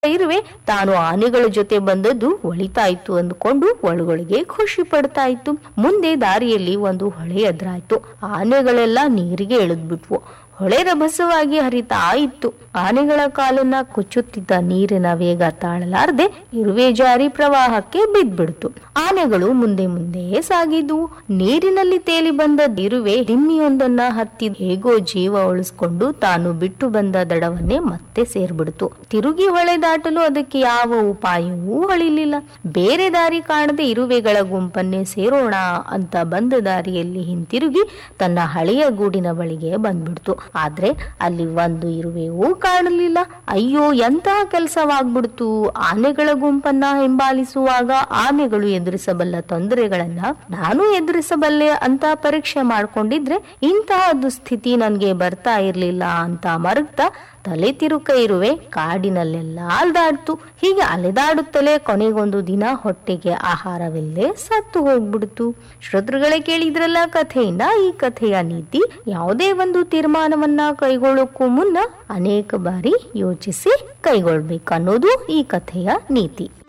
ಇರುವೆ ತಾನು ಆನೆಗಳ ಜೊತೆ ಬಂದದ್ದು ಒಳಿತಾಯ್ತು ಅಂದುಕೊಂಡು ಒಳಗೊಳಗೆ ಖುಷಿ ಪಡ್ತಾ ಇತ್ತು ಮುಂದೆ ದಾರಿಯಲ್ಲಿ ಒಂದು ಹೊಳೆ ಎದುರಾಯ್ತು ಆನೆಗಳೆಲ್ಲ ನೀರಿಗೆ ಇಳಿದ್ಬಿಟ್ವು ಹೊಳೆ ರಭಸವಾಗಿ ಹರಿತಾ ಇತ್ತು ಆನೆಗಳ ಕಾಲನ್ನ ಕುಚ್ಚುತ್ತಿದ್ದ ನೀರಿನ ವೇಗ ತಾಳಲಾರದೆ ಇರುವೆ ಜಾರಿ ಪ್ರವಾಹಕ್ಕೆ ಬಿದ್ಬಿಡ್ತು ಆನೆಗಳು ಮುಂದೆ ಮುಂದೆ ಸಾಗಿದ್ವು ನೀರಿನಲ್ಲಿ ತೇಲಿ ಬಂದ ಇರುವೆ ದಿಮ್ಮಿಯೊಂದನ್ನ ಹತ್ತಿ ಹೇಗೋ ಜೀವ ಉಳಿಸ್ಕೊಂಡು ತಾನು ಬಿಟ್ಟು ಬಂದ ದಡವನ್ನೇ ಮತ್ತೆ ಸೇರ್ಬಿಡ್ತು ತಿರುಗಿ ಹೊಳೆ ದಾಟಲು ಅದಕ್ಕೆ ಯಾವ ಉಪಾಯವೂ ಹೊಳಿಲಿಲ್ಲ ಬೇರೆ ದಾರಿ ಕಾಣದೆ ಇರುವೆಗಳ ಗುಂಪನ್ನೇ ಸೇರೋಣ ಅಂತ ಬಂದ ದಾರಿಯಲ್ಲಿ ಹಿಂತಿರುಗಿ ತನ್ನ ಹಳೆಯ ಗೂಡಿನ ಬಳಿಗೆ ಬಂದ್ಬಿಡ್ತು ಆದ್ರೆ ಅಲ್ಲಿ ಒಂದು ಇರುವೆಯೂ ಕಾಣಲಿಲ್ಲ ಅಯ್ಯೋ ಎಂತಹ ಕೆಲಸವಾಗ್ಬಿಡ್ತು ಆನೆಗಳ ಗುಂಪನ್ನ ಹಿಂಬಾಲಿಸುವಾಗ ಆನೆಗಳು ಎದುರಿಸಬಲ್ಲ ತೊಂದರೆಗಳನ್ನ ನಾನು ಎದುರಿಸಬಲ್ಲೆ ಅಂತ ಪರೀಕ್ಷೆ ಮಾಡ್ಕೊಂಡಿದ್ರೆ ಇಂತಹ ದುಸ್ಥಿತಿ ನನ್ಗೆ ಬರ್ತಾ ಇರ್ಲಿಲ್ಲ ಅಂತ ಮರಗ್ತಾ ತಲೆ ತಿರುಕ ಇರುವೆ ಕಾಡಿನಲ್ಲೆಲ್ಲ ಅಲ್ದಾಡ್ತು ಹೀಗೆ ಅಲೆದಾಡುತ್ತಲೇ ಕೊನೆಗೊಂದು ದಿನ ಹೊಟ್ಟೆಗೆ ಆಹಾರವಿಲ್ಲದೆ ಸತ್ತು ಹೋಗ್ಬಿಡ್ತು ಶ್ರೋತೃಗಳೇ ಕೇಳಿದ್ರಲ್ಲ ಕಥೆಯಿಂದ ಈ ಕಥೆಯ ನೀತಿ ಯಾವುದೇ ಒಂದು ತೀರ್ಮಾನವನ್ನ ಕೈಗೊಳ್ಳೋಕ್ಕೂ ಮುನ್ನ ಅನೇಕ ಬಾರಿ ಯೋಚಿಸಿ ಕೈಗೊಳ್ಬೇಕು ಅನ್ನೋದು ಈ ಕಥೆಯ ನೀತಿ